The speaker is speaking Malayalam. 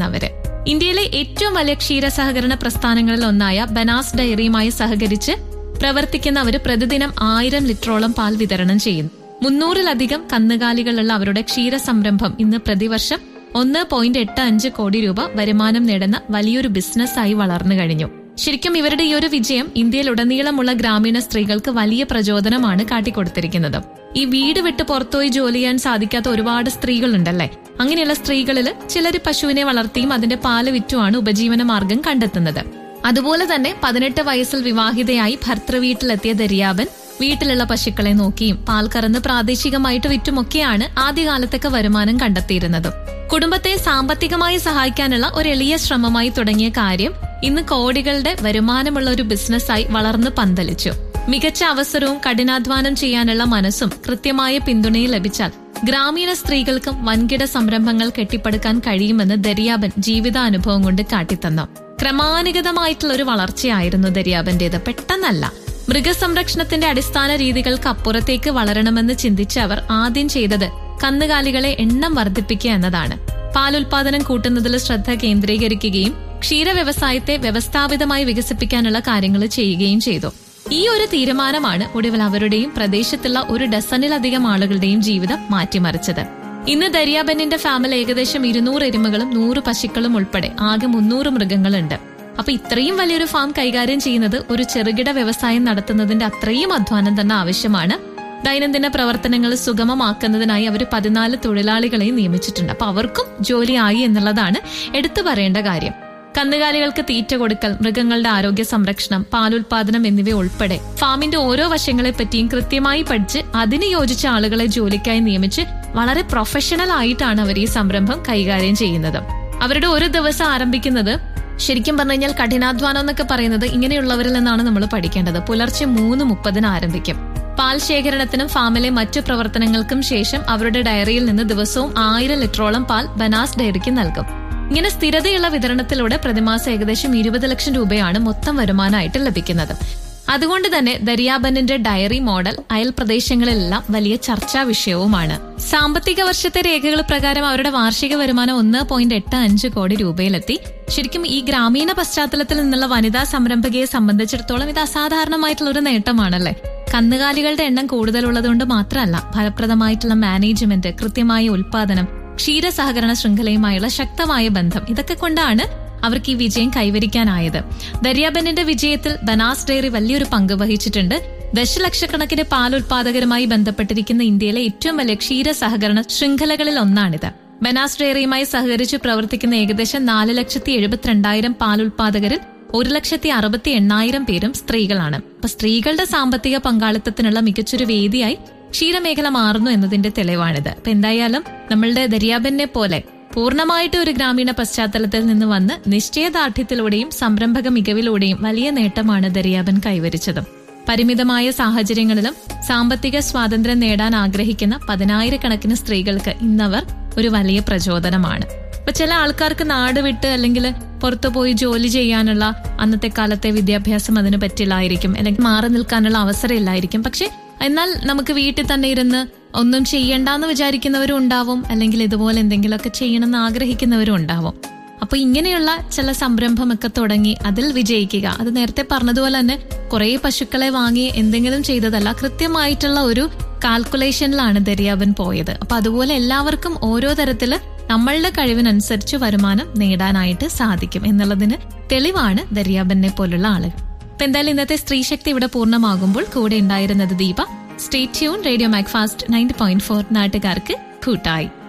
അവര് ഇന്ത്യയിലെ ഏറ്റവും വലിയ ക്ഷീര സഹകരണ പ്രസ്ഥാനങ്ങളിൽ ഒന്നായ ബനാസ് ഡയറിയുമായി സഹകരിച്ച് പ്രവർത്തിക്കുന്ന അവർ പ്രതിദിനം ആയിരം ലിറ്ററോളം പാൽ വിതരണം ചെയ്യുന്നു മുന്നൂറിലധികം കന്നുകാലികളുള്ള അവരുടെ ക്ഷീര സംരംഭം ഇന്ന് പ്രതിവർഷം ഒന്ന് പോയിന്റ് എട്ട് അഞ്ച് കോടി രൂപ വരുമാനം നേടുന്ന വലിയൊരു ബിസിനസ്സായി വളർന്നു കഴിഞ്ഞു ശരിക്കും ഇവരുടെ ഈ ഒരു വിജയം ഇന്ത്യയിലുടനീളമുള്ള ഗ്രാമീണ സ്ത്രീകൾക്ക് വലിയ പ്രചോദനമാണ് കാട്ടിക്കൊടുത്തിരിക്കുന്നത് ഈ വീട് വിട്ട് പുറത്തുപോയി ജോലി ചെയ്യാൻ സാധിക്കാത്ത ഒരുപാട് സ്ത്രീകളുണ്ടല്ലേ അങ്ങനെയുള്ള സ്ത്രീകളിൽ ചിലർ പശുവിനെ വളർത്തിയും അതിന്റെ പാല് വിറ്റുമാണ് ഉപജീവന മാർഗം കണ്ടെത്തുന്നത് അതുപോലെ തന്നെ പതിനെട്ട് വയസ്സിൽ വിവാഹിതയായി ഭർത്തൃ വീട്ടിലെത്തിയ ദരിയാബൻ വീട്ടിലുള്ള പശുക്കളെ നോക്കിയും പാൽ കറന്ന് പ്രാദേശികമായിട്ട് വിറ്റുമൊക്കെയാണ് ആദ്യകാലത്തൊക്കെ വരുമാനം കണ്ടെത്തിയിരുന്നത് കുടുംബത്തെ സാമ്പത്തികമായി സഹായിക്കാനുള്ള ഒരു എളിയ ശ്രമമായി തുടങ്ങിയ കാര്യം ഇന്ന് കോടികളുടെ വരുമാനമുള്ള ഒരു ബിസിനസ്സായി വളർന്ന് പന്തലിച്ചു മികച്ച അവസരവും കഠിനാധ്വാനം ചെയ്യാനുള്ള മനസ്സും കൃത്യമായ പിന്തുണയും ലഭിച്ചാൽ ഗ്രാമീണ സ്ത്രീകൾക്കും വൻകിട സംരംഭങ്ങൾ കെട്ടിപ്പടുക്കാൻ കഴിയുമെന്ന് ദരിയാബൻ ജീവിതാനുഭവം കൊണ്ട് കാട്ടിത്തന്നു ക്രമാനുഗതമായിട്ടുള്ള ഒരു വളർച്ചയായിരുന്നു ദരിയാബന്റേത് പെട്ടെന്നല്ല മൃഗസംരക്ഷണത്തിന്റെ അടിസ്ഥാന രീതികൾക്ക് അപ്പുറത്തേക്ക് വളരണമെന്ന് ചിന്തിച്ച അവർ ആദ്യം ചെയ്തത് കന്നുകാലികളെ എണ്ണം വർദ്ധിപ്പിക്കുക എന്നതാണ് പാലുൽപാദനം കൂട്ടുന്നതിൽ ശ്രദ്ധ കേന്ദ്രീകരിക്കുകയും ക്ഷീര വ്യവസായത്തെ വ്യവസ്ഥാപിതമായി വികസിപ്പിക്കാനുള്ള കാര്യങ്ങൾ ചെയ്യുകയും ചെയ്തു ഈ ഒരു തീരുമാനമാണ് ഒടുവിൽ അവരുടെയും പ്രദേശത്തുള്ള ഒരു ഡസനിലധികം ആളുകളുടെയും ജീവിതം മാറ്റിമറിച്ചത് ഇന്ന് ദരിയാബെന്നിന്റെ ഫാമിൽ ഏകദേശം ഇരുന്നൂറ് എരുമകളും നൂറ് പശുക്കളും ഉൾപ്പെടെ ആകെ മുന്നൂറ് മൃഗങ്ങളുണ്ട് അപ്പൊ ഇത്രയും വലിയൊരു ഫാം കൈകാര്യം ചെയ്യുന്നത് ഒരു ചെറുകിട വ്യവസായം നടത്തുന്നതിന്റെ അത്രയും അധ്വാനം തന്നെ ആവശ്യമാണ് ദൈനംദിന പ്രവർത്തനങ്ങൾ സുഗമമാക്കുന്നതിനായി അവർ പതിനാല് തൊഴിലാളികളെയും നിയമിച്ചിട്ടുണ്ട് അപ്പൊ അവർക്കും ജോലിയായി എന്നുള്ളതാണ് എടുത്തു പറയേണ്ട കാര്യം കന്നുകാലികൾക്ക് തീറ്റ കൊടുക്കൽ മൃഗങ്ങളുടെ ആരോഗ്യ സംരക്ഷണം പാലുൽപാദനം എന്നിവ ഉൾപ്പെടെ ഫാമിന്റെ ഓരോ വശങ്ങളെ പറ്റിയും കൃത്യമായി പഠിച്ച് അതിന് യോജിച്ച ആളുകളെ ജോലിക്കായി നിയമിച്ച് വളരെ പ്രൊഫഷണൽ ആയിട്ടാണ് അവർ ഈ സംരംഭം കൈകാര്യം ചെയ്യുന്നത് അവരുടെ ഒരു ദിവസം ആരംഭിക്കുന്നത് ശരിക്കും പറഞ്ഞു കഴിഞ്ഞാൽ കഠിനാധ്വാനം എന്നൊക്കെ പറയുന്നത് ഇങ്ങനെയുള്ളവരിൽ നിന്നാണ് നമ്മൾ പഠിക്കേണ്ടത് പുലർച്ചെ മൂന്ന് മുപ്പതിന് ആരംഭിക്കും പാൽ ശേഖരണത്തിനും ഫാമിലെ മറ്റു പ്രവർത്തനങ്ങൾക്കും ശേഷം അവരുടെ ഡയറിയിൽ നിന്ന് ദിവസവും ആയിരം ലിറ്ററോളം പാൽ ബനാസ് ഡയറിക്ക് നൽകും ഇങ്ങനെ സ്ഥിരതയുള്ള വിതരണത്തിലൂടെ പ്രതിമാസം ഏകദേശം ഇരുപത് ലക്ഷം രൂപയാണ് മൊത്തം വരുമാനമായിട്ട് ലഭിക്കുന്നത് അതുകൊണ്ട് തന്നെ ദരിയാബന്നിന്റെ ഡയറി മോഡൽ അയൽ പ്രദേശങ്ങളിലെല്ലാം വലിയ ചർച്ചാ വിഷയവുമാണ് സാമ്പത്തിക വർഷത്തെ രേഖകൾ പ്രകാരം അവരുടെ വാർഷിക വരുമാനം ഒന്ന് പോയിന്റ് എട്ട് അഞ്ച് കോടി രൂപയിലെത്തി ശരിക്കും ഈ ഗ്രാമീണ പശ്ചാത്തലത്തിൽ നിന്നുള്ള വനിതാ സംരംഭകയെ സംബന്ധിച്ചിടത്തോളം ഇത് അസാധാരണമായിട്ടുള്ള ഒരു നേട്ടമാണല്ലേ കന്നുകാലികളുടെ എണ്ണം കൂടുതലുള്ളതുകൊണ്ട് മാത്രമല്ല ഫലപ്രദമായിട്ടുള്ള മാനേജ്മെന്റ് കൃത്യമായ ഉൽപാദനം ക്ഷീര സഹകരണ ശൃംഖലയുമായുള്ള ശക്തമായ ബന്ധം ഇതൊക്കെ കൊണ്ടാണ് അവർക്ക് ഈ വിജയം കൈവരിക്കാനായത് ദരിയാബെന്നിന്റെ വിജയത്തിൽ ബനാസ് ഡയറി വലിയൊരു പങ്ക് വഹിച്ചിട്ടുണ്ട് ദശലക്ഷക്കണക്കിന് പാൽ ഉൽപാദകരുമായി ബന്ധപ്പെട്ടിരിക്കുന്ന ഇന്ത്യയിലെ ഏറ്റവും വലിയ ക്ഷീര സഹകരണ ശൃംഖലകളിൽ ഒന്നാണിത് ബനാസ് ഡയറിയുമായി സഹകരിച്ച് പ്രവർത്തിക്കുന്ന ഏകദേശം നാല് ലക്ഷത്തി എഴുപത്തിരണ്ടായിരം പാൽ ഉൽപാദകരിൽ ഒരു ലക്ഷത്തി അറുപത്തി എണ്ണായിരം പേരും സ്ത്രീകളാണ് അപ്പൊ സ്ത്രീകളുടെ സാമ്പത്തിക പങ്കാളിത്തത്തിനുള്ള മികച്ചൊരു വേദിയായി ക്ഷീരമേഖല മാറുന്നു എന്നതിന്റെ തെളിവാണിത് അപ്പൊ എന്തായാലും നമ്മളുടെ ദരിയാബെന്നെ പോലെ പൂർണ്ണമായിട്ട് ഒരു ഗ്രാമീണ പശ്ചാത്തലത്തിൽ നിന്ന് വന്ന് നിശ്ചയദാർഢ്യത്തിലൂടെയും സംരംഭക മികവിലൂടെയും വലിയ നേട്ടമാണ് ദരിയാബൻ കൈവരിച്ചത് പരിമിതമായ സാഹചര്യങ്ങളിലും സാമ്പത്തിക സ്വാതന്ത്ര്യം നേടാൻ ആഗ്രഹിക്കുന്ന പതിനായിരക്കണക്കിന് സ്ത്രീകൾക്ക് ഇന്നവർ ഒരു വലിയ പ്രചോദനമാണ് ഇപ്പൊ ചില ആൾക്കാർക്ക് നാട് വിട്ട് അല്ലെങ്കിൽ പുറത്തു പോയി ജോലി ചെയ്യാനുള്ള അന്നത്തെ കാലത്തെ വിദ്യാഭ്യാസം അതിന് പറ്റില്ലായിരിക്കും അല്ലെങ്കിൽ മാറി നിൽക്കാനുള്ള അവസരം ഇല്ലായിരിക്കും പക്ഷെ എന്നാൽ നമുക്ക് വീട്ടിൽ തന്നെ ഇരുന്ന് ഒന്നും ചെയ്യണ്ടെന്ന് വിചാരിക്കുന്നവരും ഉണ്ടാവും അല്ലെങ്കിൽ ഇതുപോലെ എന്തെങ്കിലുമൊക്കെ ചെയ്യണമെന്ന് ആഗ്രഹിക്കുന്നവരും ഉണ്ടാവും അപ്പൊ ഇങ്ങനെയുള്ള ചില സംരംഭമൊക്കെ തുടങ്ങി അതിൽ വിജയിക്കുക അത് നേരത്തെ പറഞ്ഞതുപോലെ തന്നെ കുറെ പശുക്കളെ വാങ്ങി എന്തെങ്കിലും ചെയ്തതല്ല കൃത്യമായിട്ടുള്ള ഒരു കാൽക്കുലേഷനിലാണ് ദരിയാബൻ പോയത് അപ്പൊ അതുപോലെ എല്ലാവർക്കും ഓരോ തരത്തില് നമ്മളുടെ കഴിവിനനുസരിച്ച് വരുമാനം നേടാനായിട്ട് സാധിക്കും എന്നുള്ളതിന് തെളിവാണ് ദരിയാബനെ പോലുള്ള ആളുകൾ അപ്പൊ എന്തായാലും ഇന്നത്തെ സ്ത്രീശക്തി ഇവിടെ പൂർണ്ണമാകുമ്പോൾ കൂടെ ഉണ്ടായിരുന്നത് Deepa state tune radio Macfast ninety point four നാട്ടുകാർക്ക് കൂട്ടായി